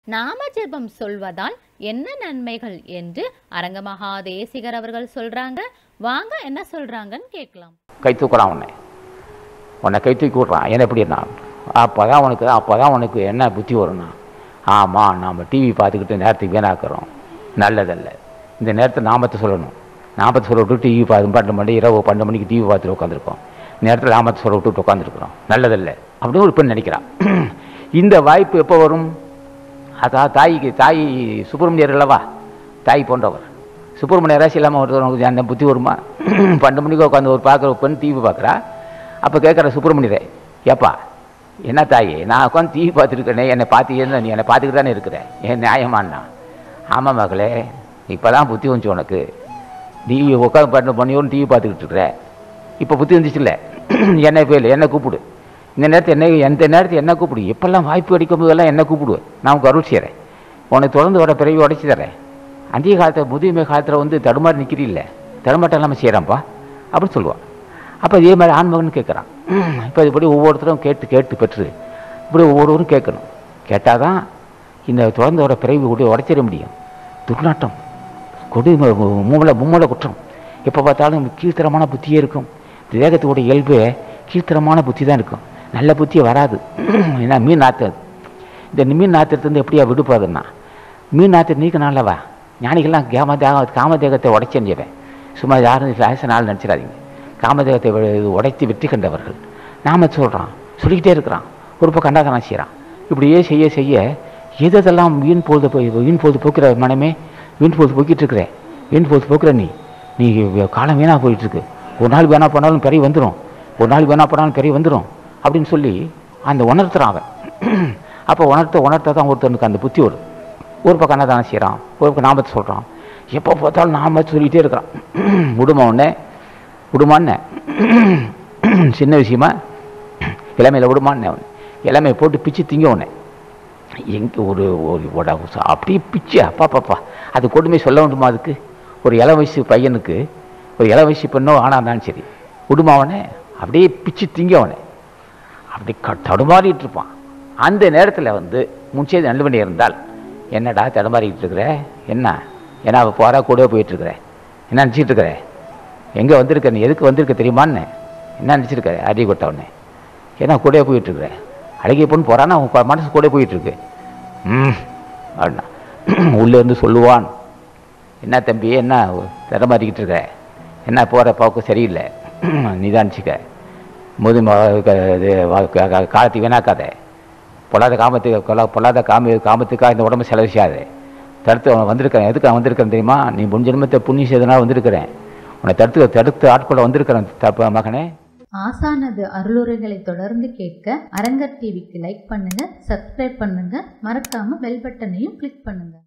நாம ஜெபம் சொல்வதால் என்ன நன்மைகள் என்று அரங்கமகா தேசிகர் அவர்கள் சொல்றாங்க வாங்க என்ன சொல்றாங்கன்னு கேட்கலாம் கை தூக்குறான் உன்னை உன்னை கை தூக்கி விட்றான் என்ன எப்படின்னா அப்போ தான் உனக்கு அப்போ தான் உனக்கு என்ன புத்தி வரும்னா ஆமாம் நாம் டிவி பார்த்துக்கிட்டு நேரத்துக்கு வீணாக்குறோம் நல்லதல்ல இந்த நேரத்தை நாமத்தை சொல்லணும் நாமத்தை சொல்ல விட்டு டிவி பார்த்து பன்னெண்டு மணி இரவு பன்னெண்டு மணிக்கு டிவி பார்த்துட்டு உட்காந்துருக்கோம் நேரத்தில் நாமத்தை சொல்ல விட்டுட்டு உட்காந்துருக்குறோம் நல்லதல்ல அப்படின்னு ஒரு பெண் நினைக்கிறான் இந்த வாய்ப்பு எப்போ வரும் அதான் தாய்க்கு தாய் சுப்பிரமணியர் அல்லவா தாய் போன்றவர் சுப்பிரமணிய ராசி இல்லாமல் ஒருத்தவங்களுக்கு அந்த புத்தி வருமா பன்னெண்டு மணிக்கு உட்காந்து ஒரு பார்க்குற ஒரு பெண் டிவி பார்க்குறா அப்போ கேட்குற சுப்பிரமணியரே ஏப்பா என்ன தாயி நான் உட்காந்து டிவி பார்த்துருக்கேனே என்னை பார்த்து இருந்தா நீ என்னை பார்த்துக்கிட்டு தானே இருக்கிற ஏன் நியாயமானா ஆமாம் மகளே இப்போ தான் புத்தி வந்துச்சு உனக்கு நீ உட்காந்து பன்னெண்டு மணியோடு டிவி பார்த்துக்கிட்டு இருக்கிற இப்போ புத்தி வந்துச்சுல்ல என்னை போய் என்னை கூப்பிடு இந்த நேரத்தை என்ன எந்த நேரத்தை என்ன கூப்பிடு எப்பெல்லாம் வாய்ப்பு கிடைக்கும் போதெல்லாம் என்ன கூப்பிடுவேன் நான் உனக்கு அருள் செய்கிறேன் உனக்கு தொடர்ந்து வர பிறவி உடைச்சி தரேன் அந்திய காலத்தில் முதுமை காலத்தில் வந்து தடுமாறி நிற்கிறீல்ல தடுமாட்டம் இல்லாமல் செய்கிறான்ப்பா அப்படின்னு சொல்லுவான் அப்போ இதே மாதிரி ஆண்மகன் கேட்குறான் இப்போ இப்படி ஒவ்வொருத்தரும் கேட்டு கேட்டு பெற்று இப்படி ஒவ்வொருவரும் கேட்கணும் கேட்டால் தான் இந்த தொடர்ந்து வர பிறவி கூட உடைச்சிட முடியும் துர்நாட்டம் கொடு மூமலை மும்மலை குற்றம் எப்போ பார்த்தாலும் கீழ்த்தரமான புத்தியே இருக்கும் தேகத்தோட இயல்பு கீழ்த்தரமான புத்தி தான் இருக்கும் நல்ல புத்தியே வராது ஏன்னா மீன் நாற்று இந்த மீன் நாத்திரத்துலேருந்து எப்படியா விடுபடுறதுன்னா மீன் நாத்திரம் நீக்கனாலவா ஞானிகள்லாம் காம தேக காமதேகத்தை உடைச்செஞ்சவன் சும்மா யாரும் ஃபேஷன் ஆள் நினச்சிடாதீங்க காமதேகத்தை வெ- இது உடைத்து வெற்றி கண்டவர்கள் நாம சொல்கிறான் சொல்லிக்கிட்டே இருக்கிறான் ஒரு பக்கம் கண்டாகரம் செய்கிறான் இப்படியே செய்ய செய்ய எதெல்லாம் வீண் பொழுது போய் வீண் பொழுது போக்குற மனமே வீண் பொழுது போக்கிட்டு இருக்கிற வீண் பொழுது போக்குற நீ நீ வே- காலம் வீணாக போயிட்டுருக்கு ஒரு நாள் வீணாக போனாலும் பெரிய வந்துடும் ஒரு நாள் வீணாக போனாலும் பெரிய வந்துடும் அப்படின்னு சொல்லி அந்த உணர்த்துறான் அவன் அப்போ உணர்த்த உணர்த்த தான் ஒருத்தனுக்கு அந்த புத்தி வரும் ஒரு பக்கம் அன்னதானம் செய்கிறான் ஒரு பக்கம் நாமத்தை சொல்கிறான் எப்போ பார்த்தாலும் நாமத்தை சொல்லிகிட்டே இருக்கிறான் விடுமா உடனே விடுமான்னு சின்ன விஷயமா இளமையில் விடுமான்னு அவன் இளமையை போட்டு பிச்சு திங்க உடனே எங்கே ஒரு ஒரு உட- அப்படியே பிச்சு அப்பா பாப்பா அது கொடுமை சொல்ல வேண்டுமா அதுக்கு ஒரு இள வயசு பையனுக்கு ஒரு இள வயசு பெண்ணோ ஆனா இருந்தாலும் சரி விடுமா அவனை அப்படியே பிச்சு திங்க அவனை அப்படி க தடுமாறிட்டு இருப்பான் அந்த நேரத்தில் வந்து முன்செய்தி நல்லவனி இருந்தால் என்னடா தடுமாறிக்கிட்டு இருக்கிற என்ன ஏன்னா அவள் போகிறா கூட போயிட்டுருக்குற என்ன நினச்சிட்டு இருக்கிற எங்கே வந்திருக்க நீ எதுக்கு வந்திருக்க தெரியுமான்னு என்ன நினச்சிருக்க அடி கொட்டவனே ஏன்னா கூட போயிட்டுருக்குற அழகிய பொண்ணு போகிறான்னா உன் மனசு கூட போயிட்டுருக்கு ம் அப்படின்னா உள்ளே இருந்து சொல்லுவான் என்ன தம்பி என்ன தடமாறிக்கிட்டு இருக்க என்ன போகிற போக்கு சரியில்லை நிதானிச்சுக்க முதுமை இது வா- கா- கா- காலத்தை வீணாக்காத பொல்லாத காமத்துக்கு கொல்லா- பொல்லாத காம காமத்துக்காக இந்த உடம்பு செலவு செய்யாத தடுத்து அவன் வந்திருக்கிறேன் எதுக்கு அவன் வந்திருக்கிறேன் தெரியுமா நீ முன் ஜென்மத்தை புண்ணிய செய்தனால வந்திருக்கிறேன் உன்னை தடுத்து தடுத்து ஆட்கொள்ள வந்திருக்கிறேன் தப்ப மகனே ஆசானது அருளுரைகளை தொடர்ந்து கேட்க அரங்கர் டிவிக்கு லைக் பண்ணுங்க சப்ஸ்கிரைப் பண்ணுங்க மறக்காம பெல் பட்டனையும் கிளிக் பண்ணுங்க